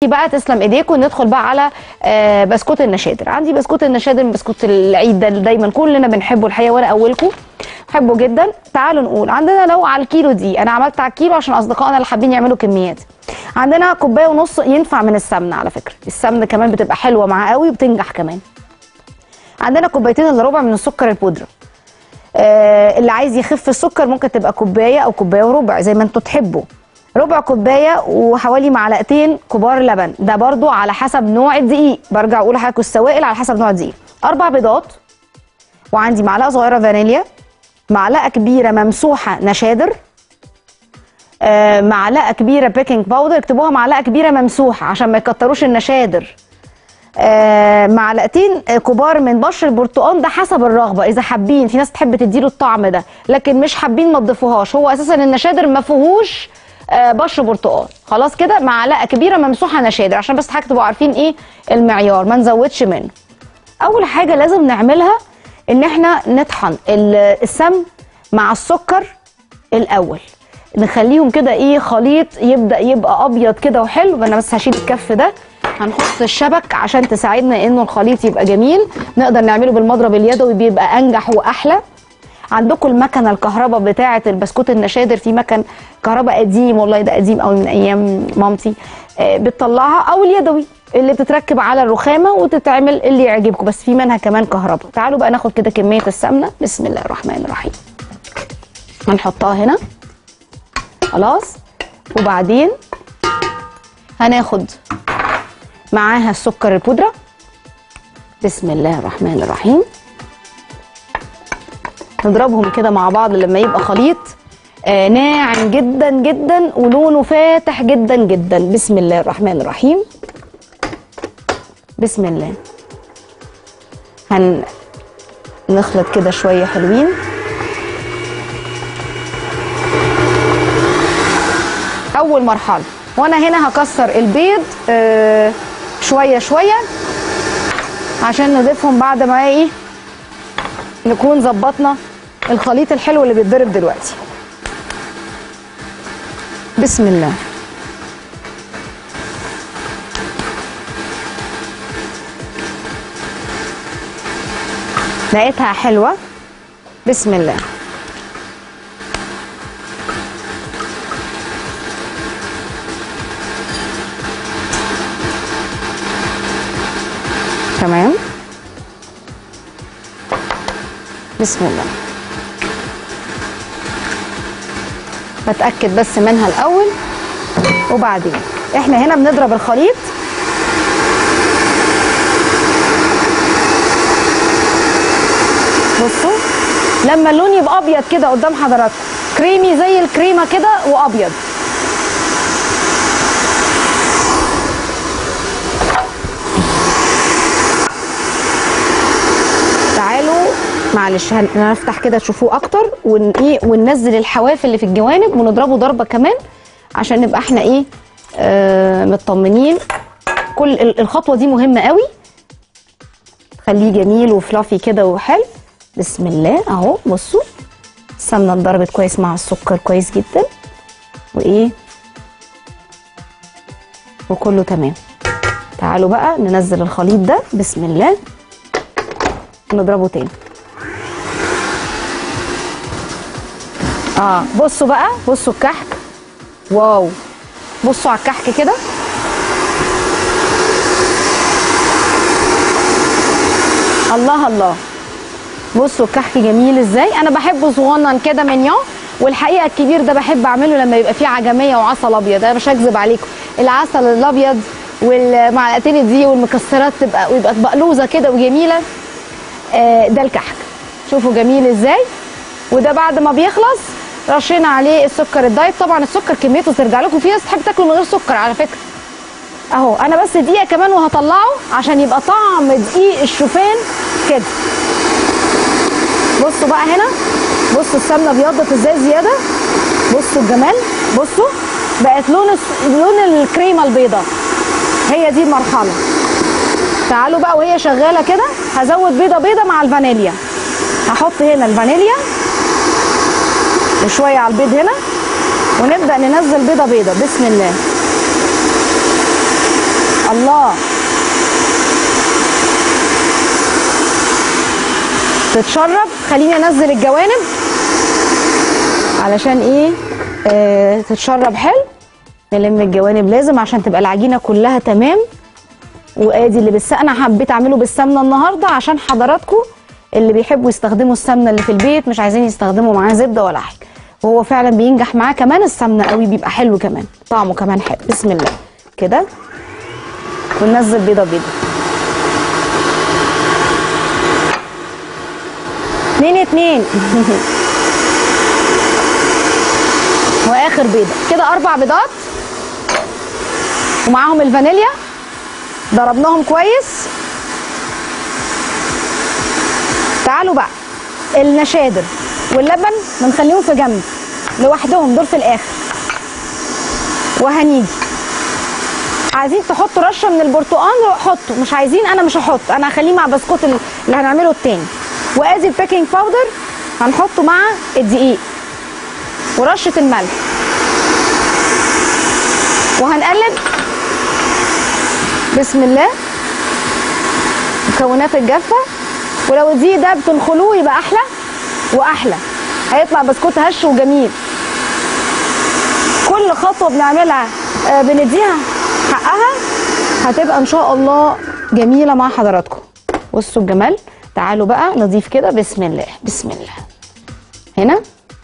دلوقتي بقى تسلم ايديكم ندخل بقى على آه بسكوت النشادر عندي بسكوت النشادر من بسكوت العيد ده اللي دايما كلنا بنحبه الحقيقه وانا اولكم بحبه جدا تعالوا نقول عندنا لو على الكيلو دي انا عملت على الكيلو عشان اصدقائنا اللي حابين يعملوا كميات عندنا كوبايه ونص ينفع من السمنه على فكره السمنه كمان بتبقى حلوه معاه قوي وبتنجح كمان عندنا كوبايتين الا ربع من السكر البودره آه اللي عايز يخف السكر ممكن تبقى كوبايه او كوبايه وربع زي ما انتوا تحبوا ربع كوبايه وحوالي معلقتين كبار لبن ده برضو على حسب نوع الدقيق برجع اقول لحضرتك السوائل على حسب نوع الدقيق اربع بيضات وعندي معلقه صغيره فانيليا معلقه كبيره ممسوحه نشادر آه معلقه كبيره بيكنج باودر اكتبوها معلقه كبيره ممسوحه عشان ما يكتروش النشادر آه معلقتين كبار من بشر البرتقال ده حسب الرغبه اذا حابين في ناس تحب تديله الطعم ده لكن مش حابين ما تضيفوهاش هو اساسا النشادر ما فيهوش آه بشر برتقال خلاص كده معلقه كبيره ممسوحه نشادر عشان بس حاجه تبقوا عارفين ايه المعيار ما نزودش منه اول حاجه لازم نعملها ان احنا نطحن السمن مع السكر الاول نخليهم كده ايه خليط يبدا يبقى ابيض كده وحلو انا بس هشيل الكف ده هنحط الشبك عشان تساعدنا انه الخليط يبقى جميل نقدر نعمله بالمضرب اليدوي بيبقى انجح واحلى عندكم المكنه الكهرباء بتاعه البسكوت النشادر في مكن كهرباء قديم والله ده قديم قوي من ايام مامتي آه بتطلعها او اليدوي اللي بتتركب على الرخامه وتتعمل اللي يعجبكم بس في منها كمان كهرباء تعالوا بقى ناخد كده كميه السمنه بسم الله الرحمن الرحيم هنحطها هنا خلاص وبعدين هناخد معاها السكر البودره بسم الله الرحمن الرحيم نضربهم كده مع بعض لما يبقى خليط آه ناعم جدا جدا ولونه فاتح جدا جدا بسم الله الرحمن الرحيم بسم الله هن نخلط كده شويه حلوين اول مرحله وانا هنا هكسر البيض آه شويه شويه عشان نضيفهم بعد ما ايه نكون ظبطنا الخليط الحلو اللي بيتضرب دلوقتي بسم الله لقيتها حلوه بسم الله تمام بسم الله بتاكد بس منها الاول وبعدين احنا هنا بنضرب الخليط بصوا لما اللون يبقى ابيض كده قدام حضراتكم كريمي زي الكريمه كده وابيض تعالوا معلش هنفتح كده تشوفوه اكتر ون ايه وننزل الحواف اللي في الجوانب ونضربه ضربه كمان عشان نبقى احنا ايه آه مطمنين كل الخطوه دي مهمه قوي خليه جميل وفلافي كده وحلو بسم الله اهو بصوا السمنه اتضربت كويس مع السكر كويس جدا وايه وكله تمام تعالوا بقى ننزل الخليط ده بسم الله نضربه تاني اه بصوا بقى بصوا الكحك واو بصوا على الكحك كده الله الله بصوا الكحك جميل ازاي انا بحبه صغنن كده منيون والحقيقه الكبير ده بحب اعمله لما يبقى فيه عجميه وعسل ابيض انا مش هكذب عليكم العسل الابيض والمعلقتين الدقيق والمكسرات تبقى ويبقى بقلوزه كده وجميله آه ده الكحك شوفوا جميل ازاي وده بعد ما بيخلص رشينا عليه السكر الدايت طبعا السكر كميته ترجع لكم في ناس تحب تاكله من غير سكر على فكره اهو انا بس دقيقه كمان وهطلعه عشان يبقى طعم دقيق الشوفان كده بصوا بقى هنا بصوا السمنه ابيضت ازاي زياده بصوا الجمال بصوا بقت لون لون الكريمه البيضاء هي دي المرحله تعالوا بقى وهي شغاله كده هزود بيضه بيضه مع الفانيليا هحط هنا الفانيليا وشويه على البيض هنا ونبدا ننزل بيضه بيضه بسم الله الله تتشرب خليني انزل الجوانب علشان ايه آه تتشرب حلو نلم الجوانب لازم عشان تبقى العجينه كلها تمام وادي اللي بس انا حبيت اعمله بالسمنه النهارده عشان حضراتكم اللي بيحبوا يستخدموا السمنه اللي في البيت مش عايزين يستخدموا معاه زبده ولا حاجه وهو فعلا بينجح معاه كمان السمنه قوي بيبقى حلو كمان طعمه كمان حلو بسم الله كده وننزل بيضه بيضه اتنين اتنين واخر بيضه كده اربع بيضات ومعاهم الفانيليا ضربناهم كويس تعالوا بقى النشادر واللبن بنخليهم في جنب لوحدهم دول في الاخر وهنيجي عايزين تحطوا رشه من البرتقال حطوا مش عايزين انا مش هحط انا هخليه مع بسكوت اللي هنعمله التاني وادي البيكنج باودر هنحطه مع الدقيق ورشه الملح وهنقلب بسم الله مكونات الجافه ولو الدقيق ده بتنخلوه يبقى احلى واحلى هيطلع بسكوت هش وجميل كل خطوه بنعملها آه بنديها حقها هتبقى ان شاء الله جميله مع حضراتكم بصوا الجمال تعالوا بقى نضيف كده بسم الله بسم الله هنا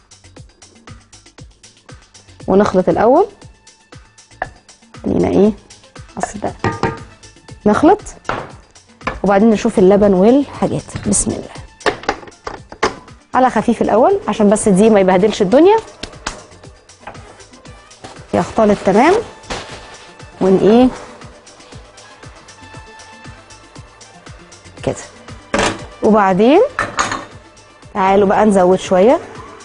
ونخلط الاول خلينا ايه اصل ده نخلط وبعدين نشوف اللبن والحاجات بسم الله على خفيف الاول عشان بس دي ما يبهدلش الدنيا يختلط تمام ون ايه كده وبعدين تعالوا بقى نزود شويه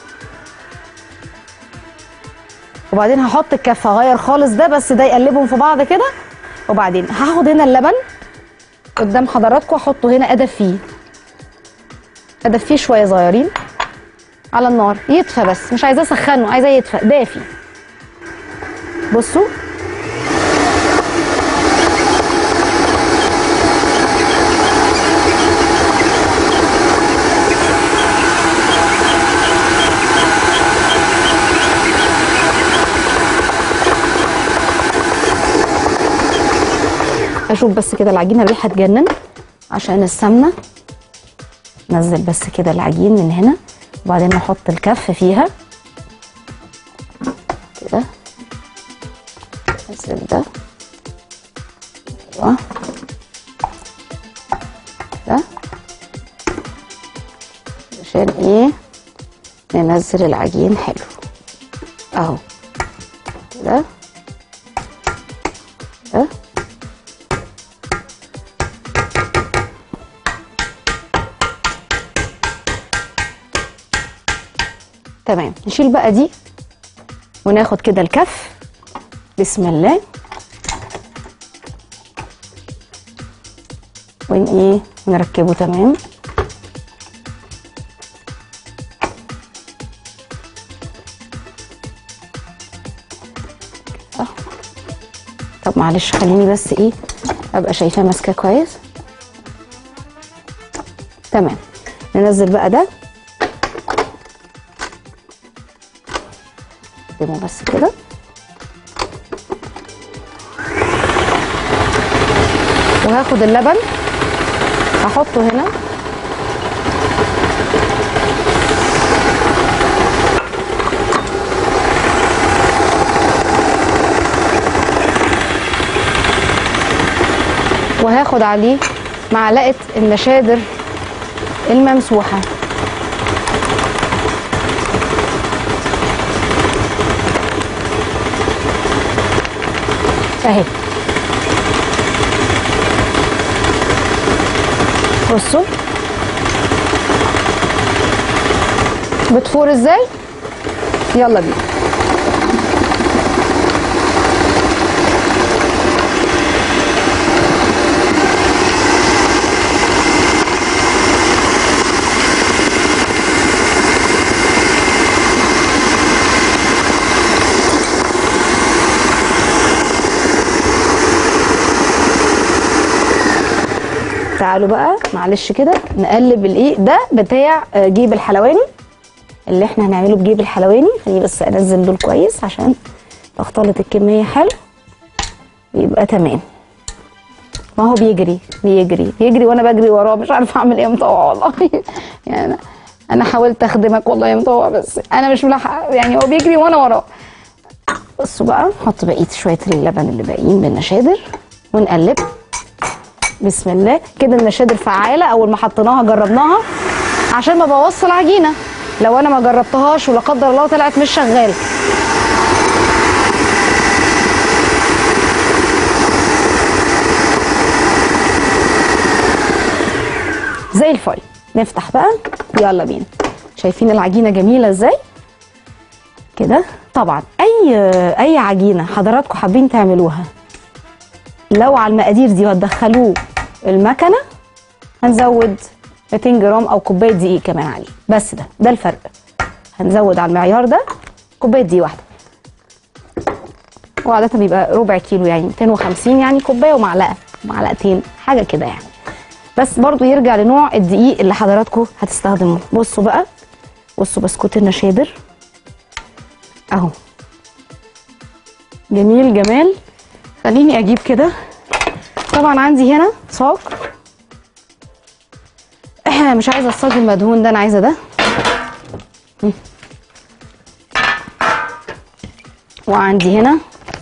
وبعدين هحط الكفه اغير خالص ده بس ده يقلبهم في بعض كده وبعدين هاخد هنا اللبن قدام حضراتكم احطه هنا ادفيه ادفيه شويه صغيرين على النار يدفى بس مش عايزاه اسخنه عايزاه يدفى دافي بصوا اشوف بس كده العجينه الريحه تجنن عشان السمنه نزل بس كده العجين من هنا وبعدين نحط الكف فيها كده نزل ده ايوه كده عشان ايه ننزل العجين حلو اهو كده كده تمام نشيل بقى دي وناخد كده الكف بسم الله ون ايه نركبه تمام كده. طب معلش خليني بس ايه ابقى شايفاه ماسكاه كويس تمام ننزل بقى ده نقدمه بس كده وهاخد اللبن احطه هنا وهاخد عليه معلقه النشادر الممسوحه اهي بصوا بتفور ازاي يلا بينا تعالوا بقى معلش كده نقلب الايه ده بتاع آه، جيب الحلواني اللي احنا هنعمله بجيب الحلواني خليني بس انزل دول كويس عشان تختلط الكميه حلو ويبقى تمام ما هو بيجري بيجري بيجري وانا بجري وراه مش عارفه اعمل ايه يا مطوع والله يعني أنا- انا حاولت اخدمك والله يا مطوع بس انا مش ملاحقه يعني هو بيجري وانا وراه بصوا بقى نحط بقيه شويه اللبن اللي باقيين بالنشادر ونقلب بسم الله كده النشادر فعاله اول ما حطيناها جربناها عشان ما بوظش العجينه لو انا ما جربتهاش ولا قدر الله طلعت مش شغاله زي الفل نفتح بقى يلا بينا شايفين العجينه جميله ازاي كده طبعا اي اي عجينه حضراتكم حابين تعملوها لو على المقادير دي وهتدخلوه المكنه هنزود 200 جرام او كوبايه دقيق كمان عليه بس ده ده الفرق هنزود على المعيار ده كوبايه دقيق واحده وعادة بيبقى ربع كيلو يعني 250 يعني كوبايه ومعلقه معلقتين حاجه كده يعني بس برضو يرجع لنوع الدقيق اللي حضراتكم هتستخدموه بصوا بقى بصوا بسكوت النشادر اهو جميل جمال خليني اجيب كده طبعا عندي هنا صاج احنا مش عايزه الصاج المدهون ده انا عايزه ده مم. وعندي هنا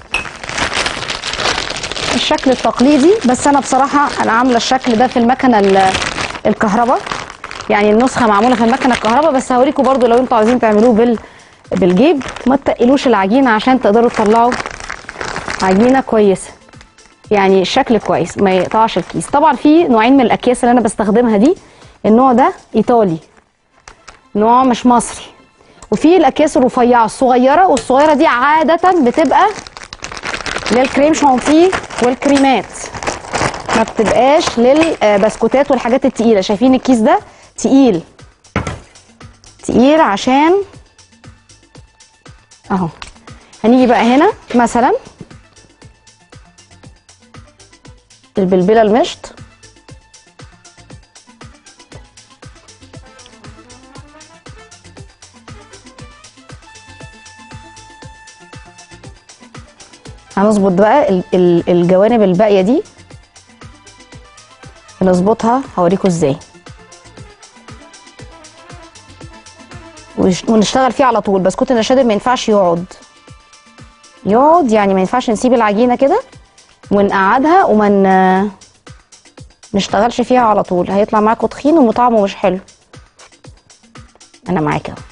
الشكل التقليدي بس انا بصراحه انا عامله الشكل ده في المكنه ال- الكهرباء يعني النسخه معموله في المكنه الكهرباء بس هوريكم برضو لو انتوا عايزين تعملوه بال بالجيب ما تقلوش العجينه عشان تقدروا تطلعوا عجينه كويسه يعني الشكل كويس ما يقطعش الكيس طبعا في نوعين من الاكياس اللي انا بستخدمها دي النوع ده ايطالي نوع مش مصري وفي الاكياس الرفيعه الصغيره والصغيره دي عاده بتبقى للكريم شانتيه والكريمات ما بتبقاش للبسكوتات والحاجات التقيله شايفين الكيس ده تقيل تقيل عشان اهو هنيجي بقى هنا مثلا البلبله المشط هنظبط بقى ال- ال- الجوانب الباقيه دي هنظبطها هوريكم ازاي وش- ونشتغل فيه على طول بسكوت النشادر ما ينفعش يقعد يقعد يعني ما ينفعش نسيب العجينه كده ونقعدها وما ن- نشتغلش فيها على طول هيطلع معاكم تخين وطعمه مش حلو انا معاك اهو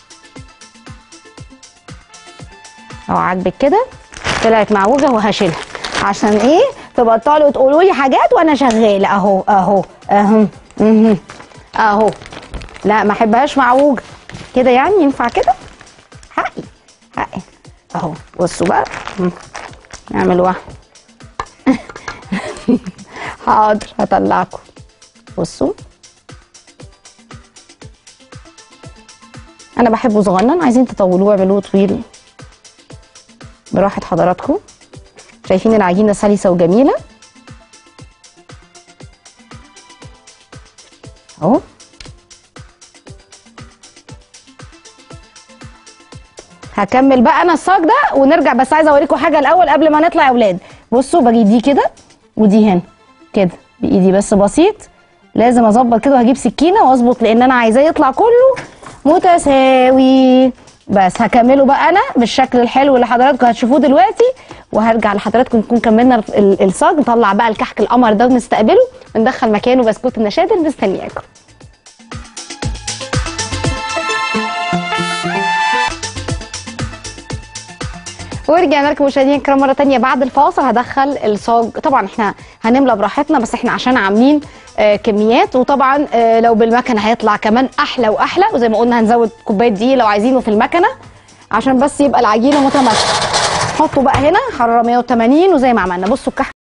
لو عاجبك كده طلعت معوجه وهشيلها عشان ايه تبطلوا تقولوا لي حاجات وانا شغاله اهو اهو اهو مهم. اهو لا ما احبهاش معوجه كده يعني ينفع كده حقي حقي اهو بصوا بقى مم. نعمل واحد حاضر هطلعكم بصوا انا بحبه صغنن عايزين تطولوه اعملوه طويل براحه حضراتكم شايفين العجينه سلسه وجميله اهو هكمل بقى انا الصاج ده ونرجع بس عايزه اوريكم حاجه الاول قبل ما نطلع يا اولاد بصوا بجيب دي كده ودي هنا كده بايدي بس بسيط لازم اظبط كده وهجيب سكينه واظبط لان انا عايزاه يطلع كله متساوي بس هكمله بقى انا بالشكل الحلو اللي حضراتكم هتشوفوه دلوقتي وهرجع لحضراتكم نكون كملنا ال- ال- الصاج نطلع بقى الكحك القمر ده ونستقبله وندخل مكانه بسكوت النشادر مستنياكم ورجعنا لكم مشاهدينا الكرام مره تانية بعد الفاصل هدخل الصاج طبعا احنا هنملى براحتنا بس احنا عشان عاملين آه كميات وطبعا آه لو بالمكنه هيطلع كمان احلى واحلى وزي ما قلنا هنزود كوبايه دقيق لو عايزينه في المكنه عشان بس يبقى العجينه متماسكه حطوا بقى هنا حراره 180 وزي ما عملنا بصوا الكحك